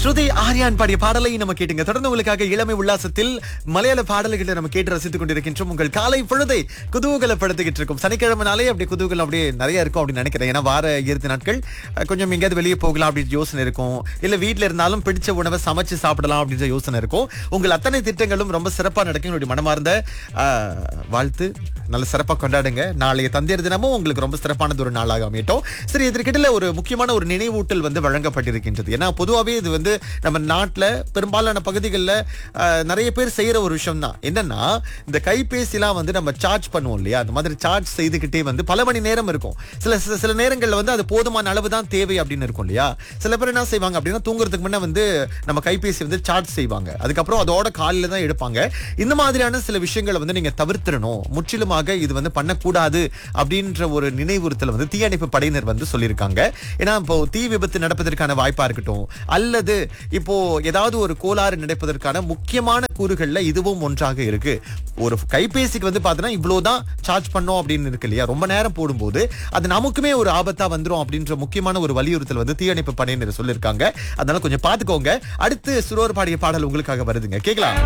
ஸ்ருதி ஆர்யான் பாடிய பாடலை நம்ம கேட்டுங்க தொடர்ந்து உங்களுக்காக இளமை உல்லாசத்தில் மலையாள பாடல்களை நம்ம கேட்டு ரசித்துக் கொண்டிருக்கின்றோம் உங்கள் காலை பொழுதை குதூகலப்படுத்திக்கிட்டு இருக்கும் சனிக்கிழமை நாளே அப்படி குதூகலம் அப்படியே நிறைய இருக்கும் அப்படின்னு நினைக்கிறேன் ஏன்னா வார இறுதி நாட்கள் அஹ், கொஞ்சம் எங்கேயாவது வெளியே போகலாம் அப்படின்னு யோசனை இருக்கும் இல்ல வீட்ல இருந்தாலும் பிடிச்ச உணவை சமைச்சு சாப்பிடலாம் அப்படின்ற யோசனை இருக்கும் உங்கள் அத்தனை திட்டங்களும் ரொம்ப சிறப்பா நடக்கும் என்னுடைய மனமார்ந்த அஹ், வாழ்த்து நல்ல சிறப்பா கொண்டாடுங்க நாளைய தந்தையர் தினமும் உங்களுக்கு ரொம்ப சிறப்பானது ஒரு நாளாக அமையட்டும் சரி இதற்கிட்ட ஒரு முக்கியமான ஒரு நினைவூட்டல் வந்து வழங்கப்பட்டிருக்கின்றது ஏன்னா பொதுவாகவே இது வந்து நம்ம நாட்டுல பெரும்பாலான பகுதிகளில் நிறைய பேர் செய்யற ஒரு விஷயம் தான் என்னன்னா இந்த கைபேசிலாம் வந்து நம்ம சார்ஜ் பண்ணுவோம் இல்லையா அந்த மாதிரி சார்ஜ் செய்துக்கிட்டே வந்து பல மணி நேரம் இருக்கும் சில சில- சில நேரங்கள்ல வந்து அது போதுமான அளவு தான் தேவை அப்படின்னு இருக்கும் இல்லையா சில பேர் என்ன செய்வாங்க அப்படின்னா தூங்குறதுக்கு முன்ன வந்து நம்ம கைபேசி வந்து சார்ஜ் செய்வாங்க அதுக்கப்புறம் அதோட காலையில தான் எடுப்பாங்க இந்த மாதிரியான சில விஷயங்களை வந்து நீங்க தவிர்த்திடணும் முற்றிலுமாக இது வந்து பண்ணக்கூடாது அப்படின்ற ஒரு நினைவுறுத்தல் வந்து தீயணைப்பு படையினர் வந்து சொல்லியிருக்காங்க ஏன்னா இப்போ தீ விபத்து நடப்பதற்கான வாய்ப்பா இருக்கட்டும் அல்லது இப்போ ஏதாவது ஒரு கோளாறு நடப்பதற்கான முக்கியமான கூறுகள்ல இதுவும் ஒன்றாக இருக்கு ஒரு கைபேசிக்கு வந்து பாத்தீங்கன்னா இவ்வளவுதான் சார்ஜ் பண்ணோம் அப்படின்னு இருக்கு இல்லையா ரொம்ப நேரம் போடும்போது அது நமக்குமே ஒரு ஆபத்தா வந்துரும் அப்படின்ற முக்கியமான ஒரு வலியுறுத்தல் வந்து தீயணைப்பு படையினர் சொல்லியிருக்காங்க அதனால கொஞ்சம் பாத்துக்கோங்க அடுத்து சுரோர் பாடிய பாடல் உங்களுக்காக வருதுங்க கேக்கலாம்